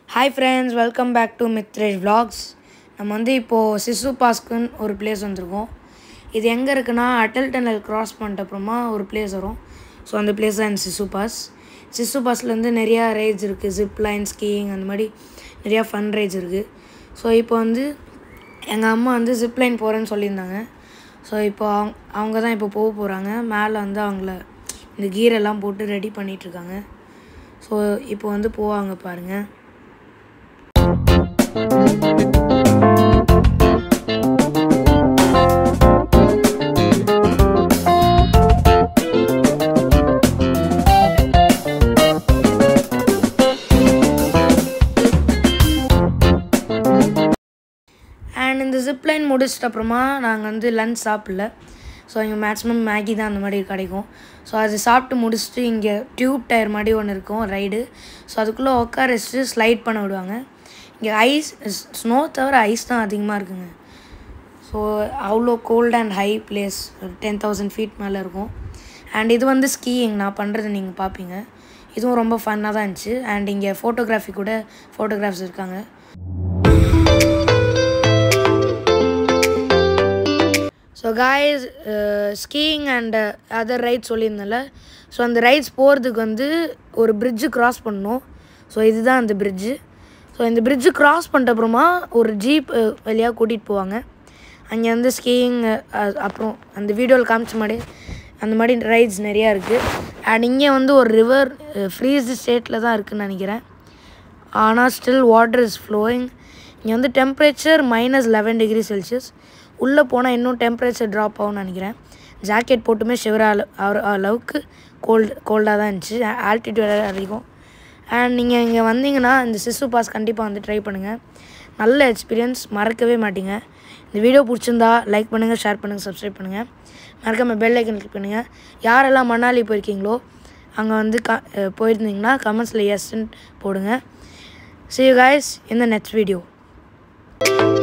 hi friends welcome back to Mithresh vlogs நம்ம வந்து இப்போது சிசு பாஸ்க்குன்னு ஒரு பிளேஸ் வந்திருக்கோம் இது எங்கே இருக்குன்னா அட்டல் டனல் கிராஸ் பண்ணிட்ட அப்புறமா ஒரு பிளேஸ் வரும் ஸோ அந்த பிளேஸ் தான் இந்த சிசு பாஸ் சிசு பாஸ்லேருந்து நிறையா ரைட்ஸ் இருக்குது ஜிப் லைன் ஸ்கீயிங் அந்த மாதிரி நிறையா ஃபன் ரைட்ஸ் இருக்குது ஸோ இப்போ வந்து எங்கள் அம்மா வந்து ஜிப் லைன் போகிறேன்னு சொல்லியிருந்தாங்க ஸோ இப்போ அவங்க அவங்க தான் இப்போ போக போகிறாங்க மேலே வந்து அவங்கள இந்த கீரெல்லாம் போட்டு ரெடி பண்ணிகிட்ருக்காங்க ஸோ இப்போ வந்து போவாங்க பாருங்கள் அண்ட் இந்த ஜிப்லைன் முடிச்சிட்ட அப்புறமா நாங்கள் வந்து லஞ்ச் சாப்பிடல ஸோ இங்கே மேக்ஸிமம் மேகி தான் அந்த மாதிரி கிடைக்கும் ஸோ அது சாப்பிட்டு முடிச்சுட்டு இங்கே டியூப் டயர் மாதிரி ஒன்று இருக்கும் ரைடு ஸோ அதுக்குள்ளே உட்கார வச்சுட்டு ஸ்லைட் பண்ண விடுவாங்க இங்கே ஐஸ் ஸ்னோ தவிர ஐஸ் தான் அதிகமாக இருக்குங்க ஸோ அவ்வளோ cold and high place ten thousand feet மேலே இருக்கும் அண்ட் இது வந்து ஸ்கீயிங் நான் பண்ணுறது நீங்கள் பார்ப்பீங்க இதுவும் ரொம்ப ஃபன்னாக தான் இருந்துச்சு அண்ட் இங்கே ஃபோட்டோகிராஃபி கூட ஃபோட்டோகிராஃப்ஸ் இருக்காங்க so guys skiing and other rides சொல்லியிருந்தேன்ல ஸோ அந்த ரைட்ஸ் போகிறதுக்கு வந்து ஒரு பிரிட்ஜு கிராஸ் பண்ணணும் ஸோ இதுதான் அந்த பிரிட்ஜு ஸோ இந்த பிரிட்ஜு கிராஸ் பண்ணிட்ட அப்புறமா ஒரு ஜீப் வழியாக கூட்டிகிட்டு போவாங்க அங்கே வந்து ஸ்கீயிங் அப்புறம் அந்த வீடியோவில் காமிச்ச மாதிரி அந்த மாதிரி ரைட்ஸ் நிறையா இருக்குது அண்ட் இங்கே வந்து ஒரு ரிவர் ஃப்ரீஸ் ஸ்டேட்டில் தான் இருக்குதுன்னு நினைக்கிறேன் ஆனால் ஸ்டில் வாட்டர் இஸ் ஃப்ளோயிங் இங்கே வந்து temperature minus eleven degree celsius உள்ளே போனால் இன்னும் டெம்பரேச்சர் ட்ராப் ஆகும்னு நினைக்கிறேன் ஜாக்கெட் போட்டுமே ஷிவர் அளவுக்கு கோல்டு கோல்டாக தான் இருந்துச்சு ஆல்டிடியூட் அதிகம் அண்ட் நீங்கள் இங்கே வந்தீங்கன்னா இந்த சிசு பாஸ் கண்டிப்பாக வந்து ட்ரை பண்ணுங்கள் நல்ல எக்ஸ்பீரியன்ஸ் மறக்கவே மாட்டீங்க இந்த வீடியோ பிடிச்சிருந்தா லைக் பண்ணுங்கள் ஷேர் பண்ணுங்கள் சப்ஸ்கிரைப் பண்ணுங்கள் மறக்காமல் பெல் ஐக்கன் கிளிக் பண்ணுங்கள் யாரெல்லாம் மணாலி போயிருக்கீங்களோ அங்கே வந்து க போயிருந்தீங்கன்னா கமெண்ட்ஸில் எஸ்ன்னு போடுங்க see you guys in the next video